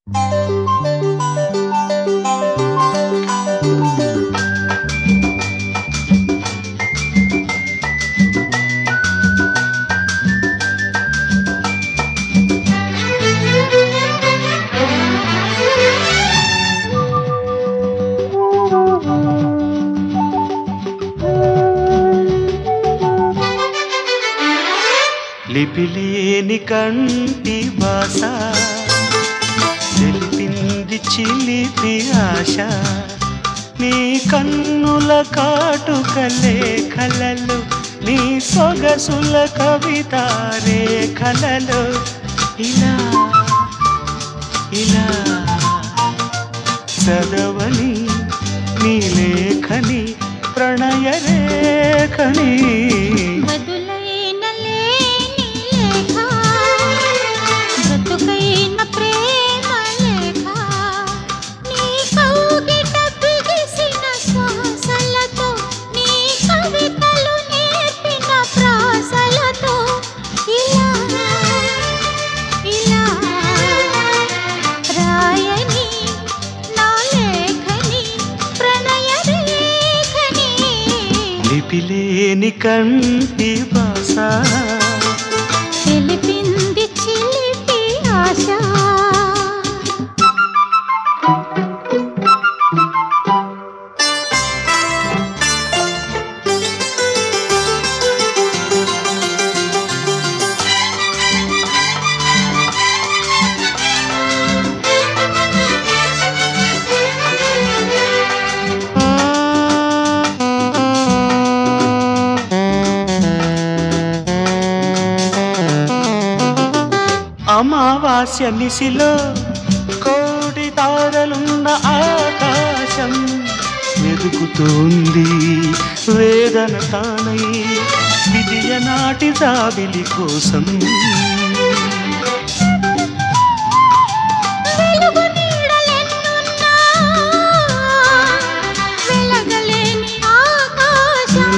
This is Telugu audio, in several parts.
లిపిలేని కంటి భాష తెలిపింది చిలిపి ఆశ నీ కన్నుల కాటుక లేఖలలో నీ సొగసుల కవిత రేఖలలో ఇలా ఇలా చదవని నీ లేఖని ప్రణయ రేఖని బదులైన లేని లేఖ బ్రతుకైన ప్రేమ లేఖ నీ కౌగిట బిగిసిన శ్వాసలతో నీ కవితలు నేర్పిన ప్రాసలతో ఇలా ఇలా రాయని నా లేఖని ప్రణయ రేఖని లిపిలేని కంటి భాష తెలిపింది చిలిపి ఆశ అమావాస్య నిశిలో కోటి తారలున్న ఆకాశం వెతుకుతోంది వేదన తానై విజయ నాటి జాబిలి కోసం వెలుగు నీడలెన్నున్నా వెలగలేని ఆకాశం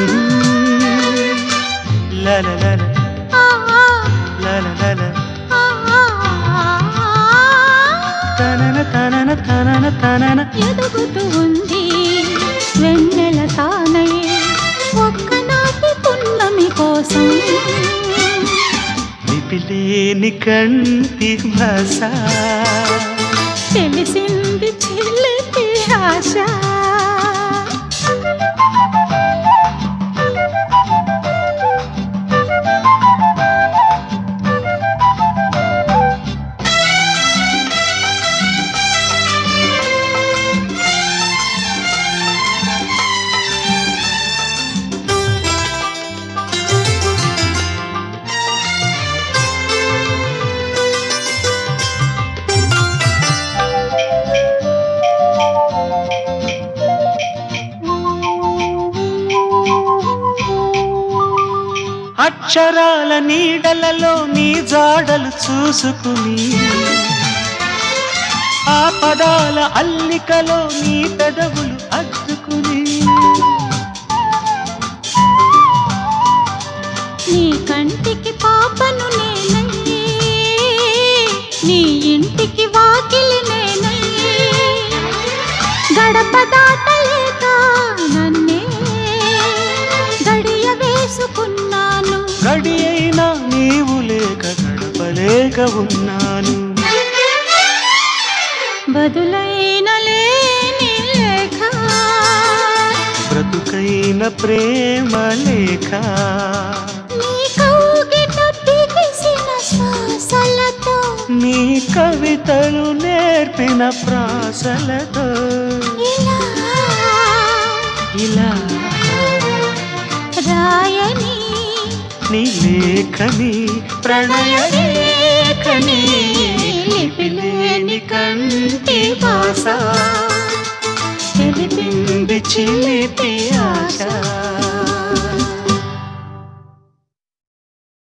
లలలల ఆ, ఆ, లలలల ఆ, ఆ, ఆ. తనన తనన తనన తనన ఎదుగుతూ ఉంది వెన్నెల తానై ఒక్కనాటి పున్నమి కోసం లిపిలేని కంటి భాష తెలిసింది చిలిపి ఆశ అక్షరాల నీడలలో నీ జాడలు చూసుకుని ఆ పదాల అల్లికలో నీ పెదవులు అద్దుకుని నీ కంటికి పాపను నేనయ్యే నీ ఇంటికి వాకిలి నేనయ్యే గడప దాటలేక నన్నే గడియ వేసుకున్నాను గడి అయినా నీవు లేక గడపలేక ఉన్నాను బదులైన లేని లేఖ బ్రతుకైన ప్రేమ లేఖ నీ కౌగిట బిగిసిన శ్వాసలతో నీ కవితలు నేర్పిన ప్రాసలతో ఇలా ఇలా రాయని నీ లేఖని ప్రణయ లేఖని లిపిలేని కంటి భాష తెలిపింది చిలిపి ఆశ